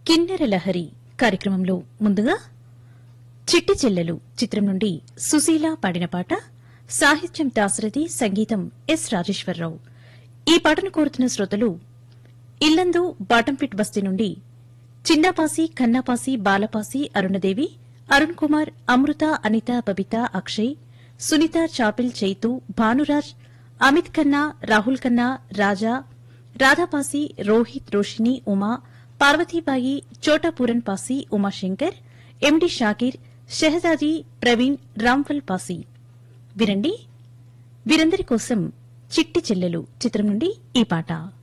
కిన్నెర లహరి కార్యక్రమంలో ముందుగా చిట్టి చెల్లెలు చిత్రం నుండి సుశీల పాడిన పాట సాహిత్యం దాసరథి సంగీతం ఎస్ రాజేశ్వరరావు ఈ పాటను కోరుతున్న శ్రోతలు ఇల్లందు బాటంపిట్ బస్తీ నుండి చిన్నపాసి కన్నాపాసి బాలపాసి అరుణదేవి అరుణ్ కుమార్ అమృత అనిత బబిత అక్షయ్ సునీత చాపిల్ చైతు భానురాజ్ అమిత్ ఖన్నా రాహుల్ ఖన్నా రాజా రాధాపాసి రోహిత్ రోషిని ఉమా పార్వతీబాయి చోటాపూరన్ పాసి ఉమాశంకర్ ఎండి షాకీర్ షెహజాది ప్రవీణ్ రాంఫల్ పాసి వినండి వీరందరి కోసం చిట్టి చెల్లెలు చిత్రం నుండి ఈ పాట